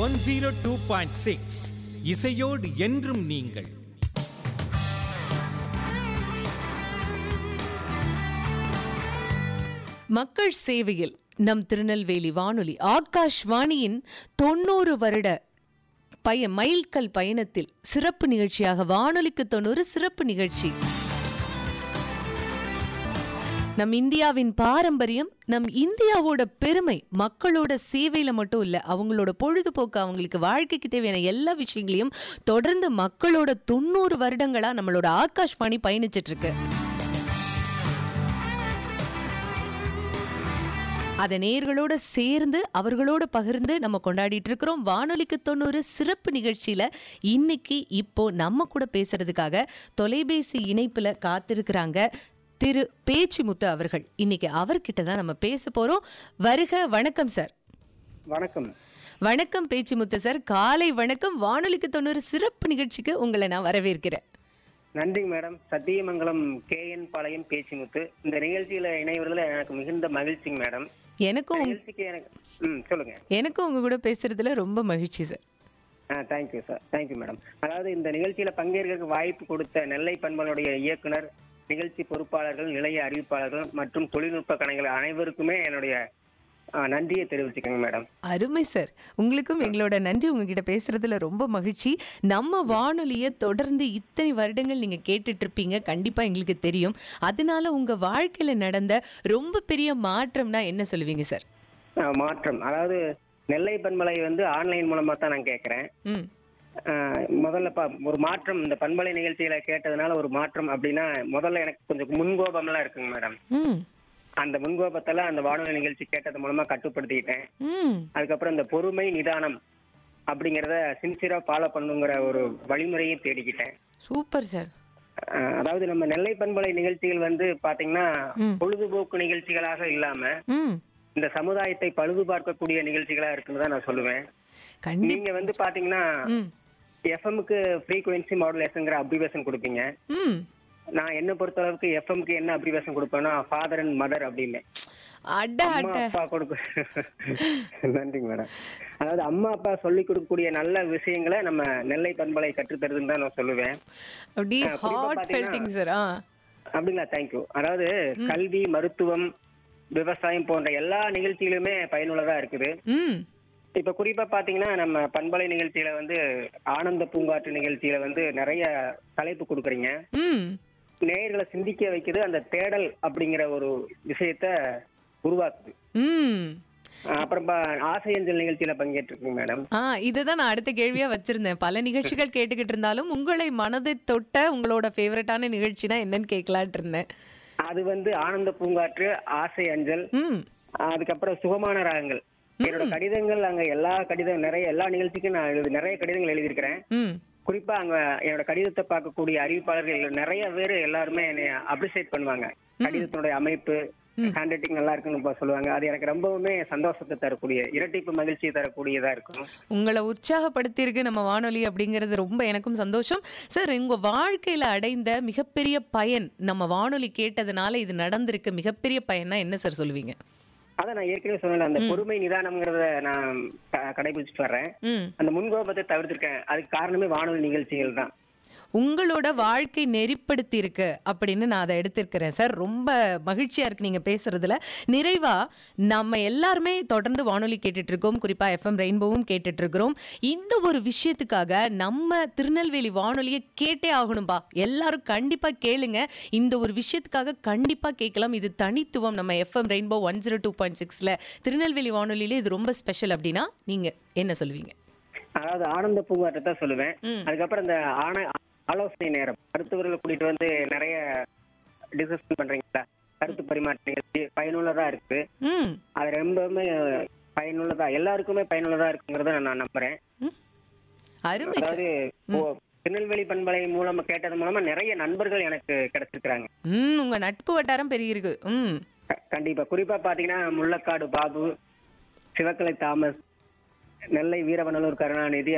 One zero two point six இசையோடு என்றும் நீங்கள் மக்கள் சேவையில் நம் திருநெல்வேலி வானொலி ஆகாஷ்வாணியின் தொண்ணூறு வருட பய மைல்கல் பயணத்தில் சிறப்பு நிகழ்ச்சியாக வானொலிக்கு தொண்ணூறு சிறப்பு நிகழ்ச்சி நம் இந்தியாவின் பாரம்பரியம் நம் இந்தியாவோட பெருமை மக்களோட சேவையில மட்டும் இல்ல அவங்களோட பொழுதுபோக்கு அவங்களுக்கு வாழ்க்கைக்கு தேவையான எல்லா விஷயங்களையும் தொடர்ந்து மக்களோட தொண்ணூறு வருடங்களா நம்மளோட ஆகாஷ்வாணி பயணிச்சிட்டு இருக்கு அதை நேயர்களோட சேர்ந்து அவர்களோட பகிர்ந்து நம்ம கொண்டாடிட்டு இருக்கிறோம் வானொலிக்கு தொண்ணூறு சிறப்பு நிகழ்ச்சியில இன்னைக்கு இப்போ நம்ம கூட பேசுறதுக்காக தொலைபேசி இணைப்புல காத்திருக்கிறாங்க திரு பேச்சுமுத்து அவர்கள் இன்னைக்கு அவர்கிட்ட தான் நம்ம பேச போறோம் வருக வணக்கம் சார் வணக்கம் வணக்கம் பேச்சுமுத்து சார் காலை வணக்கம் வானொலிக்கு தொண்ணூறு சிறப்பு நிகழ்ச்சிக்கு உங்களை நான் வரவேற்கிறேன் நன்றி madam Sathyamangalam K N Palayam Pechimuthu இந்த நிகழ்ச்சியில இணைவதில் எனக்கு மிகுந்த மகிழ்ச்சிங்க மேடம் எனக்கும் உங்க- நிகழ்ச்சிக்கு எனக்கு ம் சொல்லுங்க எனக்கும் உங்க கூட பேசுறதுல ரொம்ப மகிழ்ச்சி சார் ஆ தேங்க்யூ சார் தேங்க்யூ மேடம் அதாவது இந்த நிகழ்ச்சியில பங்கேற்க வாய்ப்பு கொடுத்த நெல்லை பண்பனுடைய இயக்குனர் நிகழ்ச்சி பொறுப்பாளர்கள் நிலைய அறிவிப்பாளர்கள் மற்றும் தொழில்நுட்ப கலைஞர்கள் அனைவருக்குமே என்னுடைய ஆ, நன்றியை தெரிவிச்சுக்கோங்க மேடம் அருமை சார் உங்களுக்கும் எங்களோட நன்றி உங்ககிட்ட பேசுறதுல ரொம்ப மகிழ்ச்சி நம்ம வானொலியை தொடர்ந்து இத்தனை வருடங்கள் நீங்க கேட்டுட்டு இருப்பீங்க கண்டிப்பா எங்களுக்கு தெரியும் அதனால உங்க வாழ்க்கையில நடந்த ரொம்ப பெரிய மாற்றம்னா என்ன சொல்லுவீங்க சார் ஆ, மாற்றம் அதாவது நெல்லை பண்பலை வந்து ஆன்லைன் மூலமா தான் நான் கேட்கறேன் ம் ஆஹ் முதல்ல பா ஒரு மாற்றம் இந்த பண்பலை நிகழ்ச்சியில கேட்டதுனால ஒரு மாற்றம் அப்படின்னா முதல்ல எனக்கு கொஞ்சம் முன்கோபம்லாம் இருக்குங்க மேடம் ம் அந்த முன்கோபத்தெல்லாம் அந்த வானொலி நிகழ்ச்சி கேட்டது மூலமா கட்டுப்படுத்திக்கிட்டேன் ம் அதுக்கப்புறம் இந்த பொறுமை நிதானம் அப்படிங்கறத சின்சியரா ஃபாலோ பண்ணுங்கிற ஒரு வழிமுறையை தேடிக்கிட்டேன் சூப்பர் சார் ஆஹ் அதாவது நம்ம நெல்லை பண்பலை நிகழ்ச்சிகள் வந்து பாத்தீங்கன்னா ம். பொழுதுபோக்கு நிகழ்ச்சிகளாக இல்லாம ம் இந்த சமுதாயத்தை பழுது பார்க்கக்கூடிய நிகழ்ச்சிகளா இருக்குன்னு தான் நான் சொல்லுவேன் கண்டி நீங்க வந்து பாத்தீங்கன்னா ம் எஃப்எம்க்கு ஃப்ரீக்வன்சி மாடுலேஷன்ங்கிற அப்ரிவேஷன் கொடுப்பீங்க ம் நான் என்ன பொறுத்த அளவுக்கு எஃப்எம்க்கு என்ன அப்ரிவேஷன் கொடுப்பேன்னா ஃபாதர் அண்ட் மதர் அப்படின்னு அட அம்மா அட அப்பா கொடுக்க நன்றிங்க மேடம் அதாவது அம்மா அப்பா சொல்லி கொடுக்கக்கூடிய நல்ல விஷயங்களை நம்ம நெல்லை பண்பலை கற்றுத்தருதுன்னு தான் நான் சொல்லுவேன் அப்படியே ஆ, குறிப்பா ஹார்ட் பாத்தீங்கன்னா- ஃபெல்டிங் சார் ஆ அப்படிங்களா தேங்க்யூ அதாவது கல்வி மருத்துவம் விவசாயம் போன்ற எல்லா நிகழ்ச்சிகளுமே பயனுள்ளதா இருக்குது ம் இப்ப குறிப்பா பாத்தீங்கன்னா நம்ம பண்பலை நிகழ்ச்சியில வந்து ஆனந்த பூங்காற்று நிகழ்ச்சியில வந்து நிறைய தலைப்பு கொடுக்குறீங்க ம் நேயர்களை சிந்திக்க வைக்குது அந்த தேடல் அப்படிங்கிற ஒரு விஷயத்த உருவாக்குது ம் அஹ் அப்புறம் பா- ஆசை அஞ்சல் நிகழ்ச்சியில பங்கேற்றிருக்கீங்க மேடம் ஆ இதுதான் நான் அடுத்த கேள்வியா வச்சிருந்தேன் பல நிகழ்ச்சிகள் கேட்டுக்கிட்டு இருந்தாலும் உங்களை மனதை தொட்ட உங்களோட ஃபேவரட்டான நிகழ்ச்சினா என்னன்னு கேட்கலான்ட்டு இருந்தேன் அது வந்து ஆனந்த பூங்காற்று ஆசை அஞ்சல் ம் அதுக்கப்புறம் சுகமான ராகங்கள் என்னோட கடிதங்கள் அங்க எல்லா கடிதம் நிறைய எல்லா நிகழ்ச்சிக்கும் நான் எழுதி நிறைய கடிதங்கள் எழுதியிருக்கிறேன் ம் குறிப்பா அங்க என்னோட கடிதத்தை பார்க்கக்கூடிய அறிவிப்பாளர்கள் நிறைய பேர் எல்லாருமே என்னை அப்ரிசியேட் பண்ணுவாங்க கடிதத்தினுடைய அமைப்பு ஹேண்ட் ரைட்டிங் நல்லா இருக்குன்னு இப்ப சொல்லுவாங்க அது எனக்கு ரொம்பவுமே சந்தோஷத்தை தரக்கூடிய இரட்டிப்பு மகிழ்ச்சியை தரக்கூடியதா இருக்கும் உங்களை உற்சாகப்படுத்தியிருக்கு நம்ம வானொலி அப்படிங்கிறது ரொம்ப எனக்கும் சந்தோஷம் சார் உங்க வாழ்க்கையில அடைந்த மிகப்பெரிய பயன் நம்ம வானொலி கேட்டதுனால இது நடந்திருக்கு மிகப்பெரிய பயன்னா என்ன சார் சொல்லுவீங்க அதான் நான் ஏற்கனவே சொன்னேன் அந்த பொறுமை நிதானம்ங்கிறத நான் க- கடைபிடிச்சிட்டு வர்றேன் ம் அந்த முன்கோபத்தை தவிர்த்திருக்கேன் அதுக்கு காரணமே வானொலி நிகழ்ச்சிகள் தான் உங்களோட வாழ்க்கை நெறிப்படுத்தி இருக்கு அப்படின்னு நான் அதை எடுத்திருக்கிறேன் சார் ரொம்ப மகிழ்ச்சியா இருக்கு நீங்க பேசுறதுல நிறைவா நம்ம எல்லாருமே தொடர்ந்து வானொலி கேட்டுட்டு இருக்கோம் குறிப்பா எஃப்எம் ரெயின்போவும் கேட்டுட்டு இருக்கிறோம் இந்த ஒரு விஷயத்துக்காக நம்ம திருநெல்வேலி வானொலியை கேட்டே ஆகணும்பா எல்லாரும் கண்டிப்பா கேளுங்க இந்த ஒரு விஷயத்துக்காக கண்டிப்பா கேட்கலாம் இது தனித்துவம் நம்ம F M rainbow one zero two point சிக்ஸ்ல திருநெல்வேலி வானொலியில இது ரொம்ப ஸ்பெஷல் அப்படின்னா நீங்க என்ன சொல்லுவீங்க அதாவது ஆனந்த பூங்காற்றை தான் சொல்லுவேன் ம். அதுக்கப்புறம் இந்த ஆன ஆலோசனை நேரம் மருத்துவர்களை கூட்டிட்டு வந்து நிறைய டிஸ்கஷன் பண்றீங்களா கருத்து பரிமாற்ற நிகழ்ச்சி பயனுள்ளதா இருக்கு ம் அது ரொம்பவுமே பயனுள்ளதா எல்லாருக்குமே பயனுள்ளதா இருக்குங்கிறத நான் நம்புறேன் ம். அருமை சார் அதாவது ஓ- திருநெல்வேலி பண்பலை மூலமா கேட்டது மூலமா நிறைய நண்பர்கள் எனக்கு கிடைச்சிருக்கிறாங்க ம் உங்க நட்பு வட்டாரம் பெருகிருக்கு ம் க- கண்டிப்பா குறிப்பா பாத்தீங்கன்னா முள்ளக்காடு பாபு சிவக்கலை தாமஸ் நெல்லை வீரவனலூர் கருணாநிதி